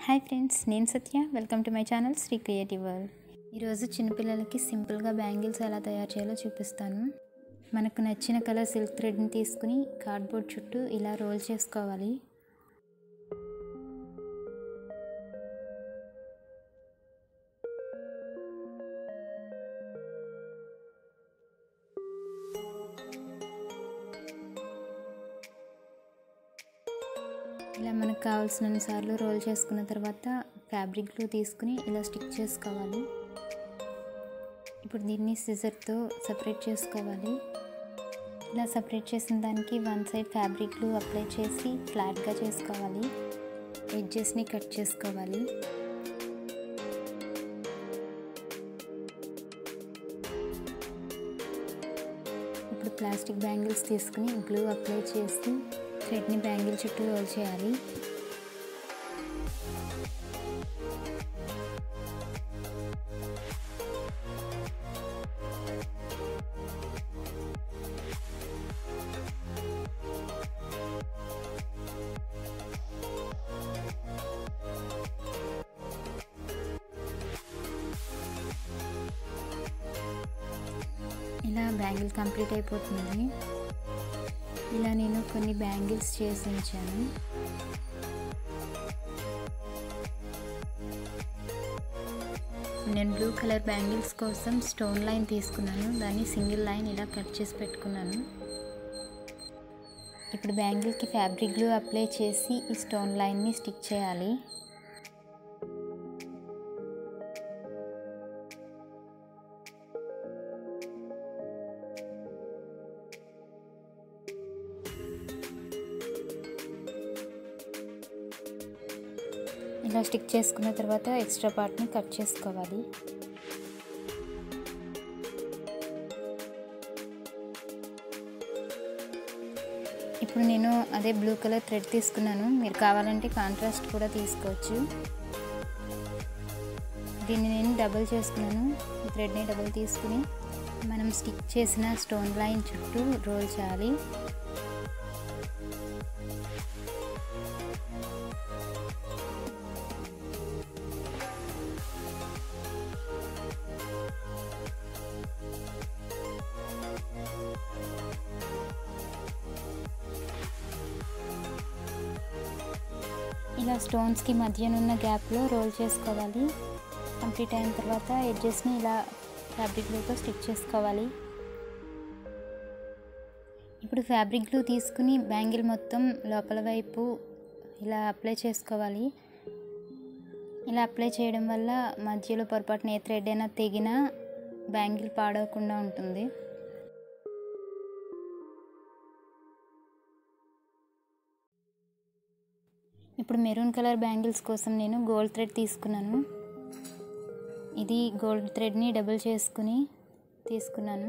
hi friends నేను Satya welcome to my channel Sri creative world ఈరోజు చిన్నపిల్లలకి సింపుల్గా బ్యాంగిల్స్ ఎలా తయారు చేయాలో చూపిస్తాను మనకు నచ్చిన కలర్ సిల్క్ థ్రెడ్ని తీసుకుని కార్డ్బోర్డ్ చుట్టూ ఇలా రోల్ చేసుకోవాలి ఇలా మనకు కావాల్సిన సార్లు రోల్ చేసుకున్న తర్వాత ఫ్యాబ్రిక్ గ్లూ తీసుకుని ఇలా స్టిక్ చేసుకోవాలి ఇప్పుడు దీన్ని సిజర్తో సపరేట్ చేసుకోవాలి ఇలా సపరేట్ చేసిన దానికి one side fabric glue apply చేసి ఫ్లాట్గా చేసుకోవాలి ఎడ్జెస్ని కట్ చేసుకోవాలి ఇప్పుడు ప్లాస్టిక్ బ్యాంగిల్స్ తీసుకుని గ్లూ అప్లై చేసి థ్రెడ్ని బ్యాంగిల్ చుట్టూ రోల్ చేయాలి ఇలా బ్యాంగిల్ కంప్లీట్ అయిపోతుంది ఇలా నేను కొన్ని బ్యాంగిల్స్ చేసి ఉంచాను నేను బ్లూ కలర్ బ్యాంగిల్స్ కోసం స్టోన్ లైన్ తీసుకున్నాను దాన్ని సింగిల్ లైన్ ఇలా కట్ చేసి పెట్టుకున్నాను ఇప్పుడు బ్యాంగిల్కి ఫ్యాబ్రిక్ గ్లూ అప్లై చేసి ఈ స్టోన్ లైన్ని స్టిక్ చేయాలి ఇలా స్టిక్ చేసుకున్న తర్వాత ఎక్స్ట్రా పార్ట్ని కట్ చేసుకోవాలి ఇప్పుడు నేను అదే బ్లూ కలర్ థ్రెడ్ తీసుకున్నాను మీరు కావాలంటే కాంట్రాస్ట్ కూడా తీసుకోవచ్చు దీన్ని నేను డబుల్ చేసుకున్నాను ఈ థ్రెడ్ని డబుల్ తీసుకుని మనం స్టిక్ చేసిన స్టోన్ లైన్ చుట్టూ రోల్ చేయాలి ఇలా స్టోన్స్కి మధ్యనున్న గ్యాప్లో రోల్ చేసుకోవాలి కంప్లీట్ అయిన తర్వాత ఎడ్జెస్ని ఇలా ఫ్యాబ్రిక్ గ్లూతో స్టిక్ చేసుకోవాలి ఇప్పుడు ఫ్యాబ్రిక్ గ్లూ తీసుకుని బ్యాంగిల్ మొత్తం లోపల వైపు ఇలా అప్లై చేసుకోవాలి ఇలా అప్లై చేయడం వల్ల మధ్యలో పొరపాటున ఏ థ్రెడ్ అయినా తెగినా బ్యాంగిల్ పాడవకుండా ఉంటుంది ఇప్పుడు మెరూన్ కలర్ బ్యాంగిల్స్ కోసం నేను గోల్డ్ థ్రెడ్ తీసుకున్నాను ఇది గోల్డ్ థ్రెడ్ని డబుల్ చేసుకుని తీసుకున్నాను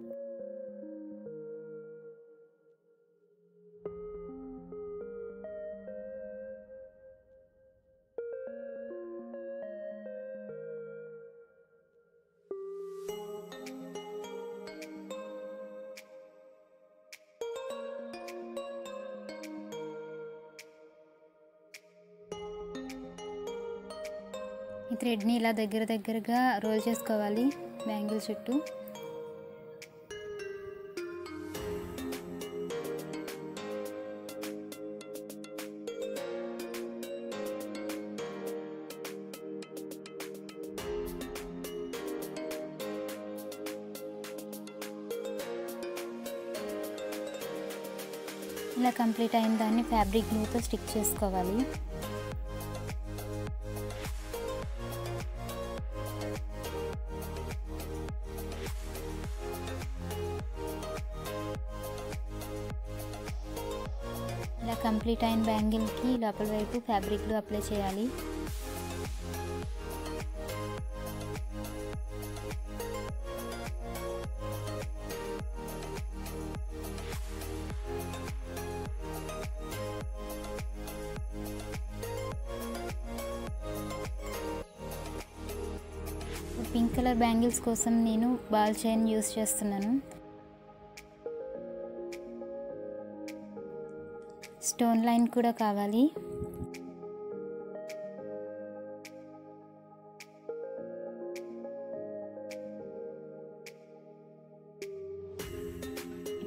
ఈ థ్రెడ్ని ఇలా దగ్గర దగ్గరగా రోల్ చేసుకోవాలి బ్యాంగిల్ చుట్టూ ఇలా కంప్లీట్ అయిన దాన్ని ఫ్యాబ్రిక్ గ్లూతో స్టిక్ చేసుకోవాలి ఇలా కంప్లీట్ అయిన బ్యాంగిల్కి లోపల వైపు ఫ్యాబ్రిక్లు అప్లై చేయాలి పింక్ కలర్ బ్యాంగిల్స్ కోసం నేను బాల్ చైన్ యూస్ చేస్తున్నాను స్టోన్ లైన్ కూడా కావాలి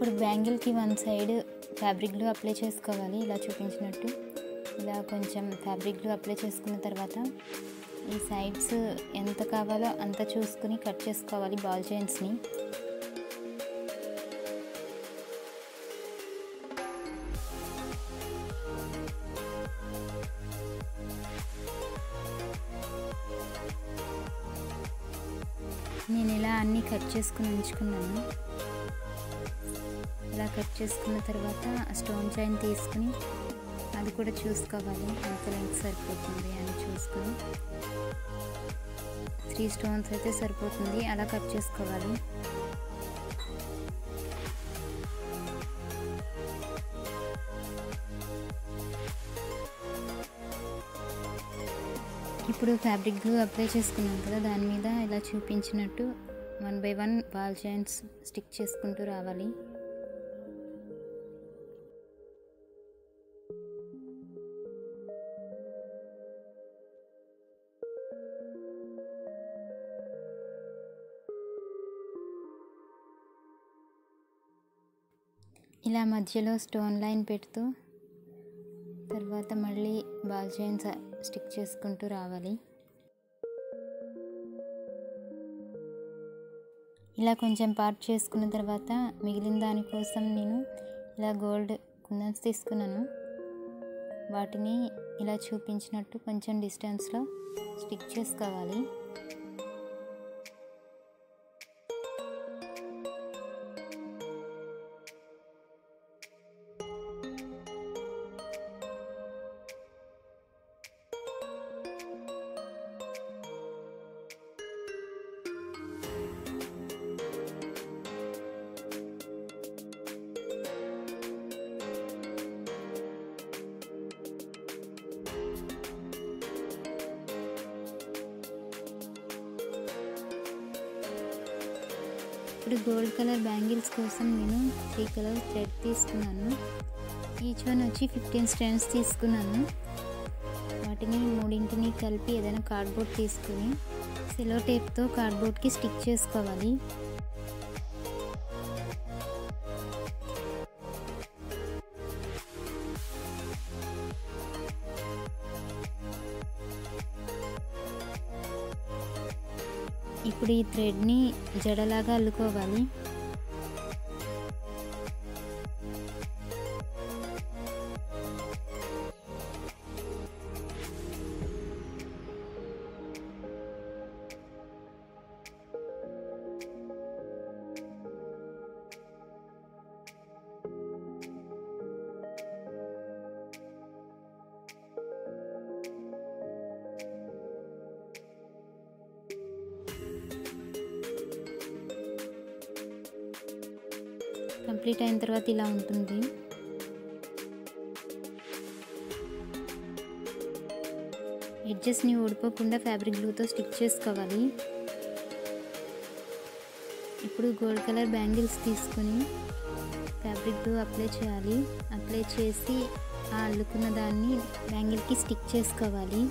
ఇప్పుడు బ్యాంగిల్కి one side fabric glue apply చేసుకోవాలి ఇలా చూపించినట్టు ఇలా కొంచెం ఫ్యాబ్రిక్ గ్లూ అప్లై చేసుకున్న తర్వాత ఈ సైడ్స్ ఎంత కావాలో అంత చూసుకుని కట్ చేసుకోవాలి బాల్ జాయింట్స్ని నేను ఇలా అన్నీ కట్ చేసుకుని ఉంచుకున్నాను ఇలా కట్ చేసుకున్న తర్వాత స్టోన్ చైన్ తీసుకుని అది కూడా చూసుకోవాలి ఎంత లెంత్ సరిపోతుంది అని చూసుకుని త్రీ స్టోన్స్ అయితే సరిపోతుంది అలా కట్ చేసుకోవాలి ఇప్పుడు ఫ్యాబ్రిక్ గ్లూ అప్లై చేసుకున్నాం కదా దాని మీద ఇలా చూపించినట్టు one by one ball chains stick చేసుకుంటూ రావాలి ఇలా మధ్యలో స్టోన్ లైన్ పెడుతూ తర్వాత మళ్ళీ బాల్ చైన్స్ స్టిక్ చేసుకుంటూ రావాలి ఇలా కొంచెం పార్ట్ చేసుకున్న తర్వాత మిగిలిన దానికోసం నేను ఇలా గోల్డ్ కుందన్స్ తీసుకున్నాను వాటిని ఇలా చూపించినట్టు కొంచెం డిస్టెన్స్లో స్టిక్ చేసుకోవాలి ఇప్పుడు గోల్డ్ కలర్ బ్యాంగిల్స్ కోసం నేను త్రీ కలర్ థ్రెడ్ తీసుకున్నాను ఈచ్ వన్ వచ్చి ఫిఫ్టీన్ స్టాండ్స్ తీసుకున్నాను వాటిని మూడింటిని కలిపి ఏదైనా కార్డ్బోర్డ్ తీసుకుని సిలో టేప్తో కార్డ్బోర్డ్కి స్టిక్ చేసుకోవాలి ఇప్పుడు ఈ థ్రెడ్ని జడలాగా అల్లుకోవాలి కంప్లీట్ అయిన తర్వాత ఇలా ఉంటుంది ఎడ్జెస్ని ఊడిపోకుండా ఫ్యాబ్రిక్ గ్లూతో స్టిక్ చేసుకోవాలి ఇప్పుడు గోల్డ్ కలర్ బ్యాంగిల్స్ తీసుకొని ఫ్యాబ్రిక్ గ్లూ అప్లై చేయాలి అప్లై చేసి ఆ అల్లుకున్న దాన్ని బ్యాంగిల్కి స్టిక్ చేసుకోవాలి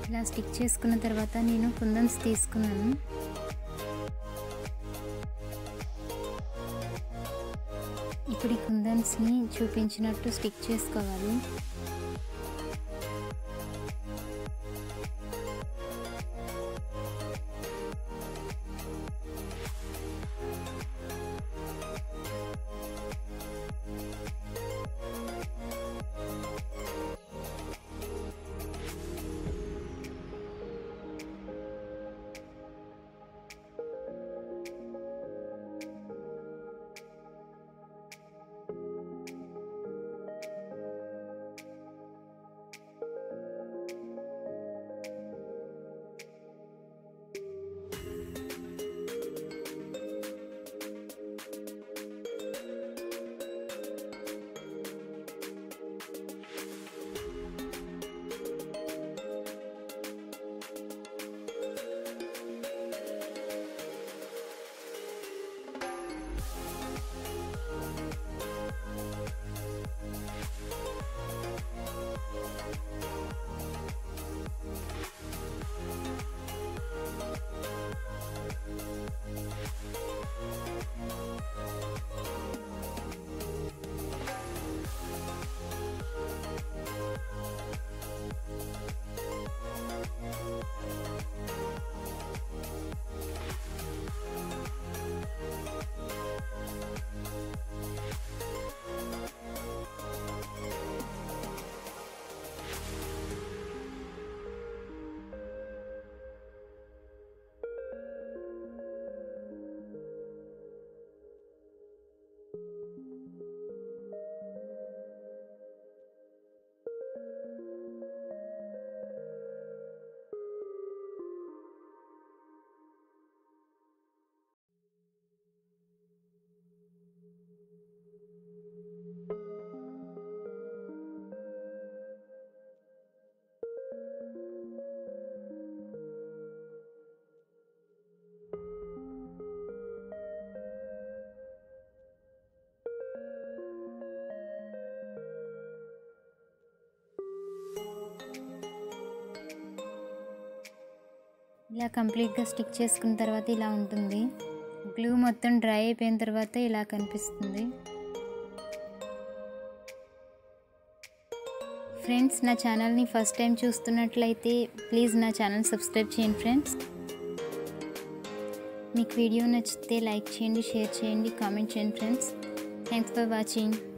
ఇలా స్టిక్ చేసుకున్న తర్వాత నేను కుందన్స్ తీసుకున్నాను ఇప్పుడు ఈ కుందన్స్ని చూపించినట్టు స్టిక్ చేసుకోవాలి ఇలా కంప్లీట్గా స్టిక్ చేసుకున్న తర్వాత ఇలా ఉంటుంది గ్లూ మొత్తం డ్రై అయిపోయిన తర్వాత ఇలా కనిపిస్తుంది ఫ్రెండ్స్ నా ఛానల్ని ఫస్ట్ టైం చూస్తున్నట్లయితే ప్లీజ్ నా ఛానల్ సబ్స్క్రైబ్ చేయండి ఫ్రెండ్స్ మీకు వీడియో నచ్చితే లైక్ చేయండి షేర్ చేయండి కామెంట్ చేయండి ఫ్రెండ్స్ థ్యాంక్స్ ఫర్ వాచింగ్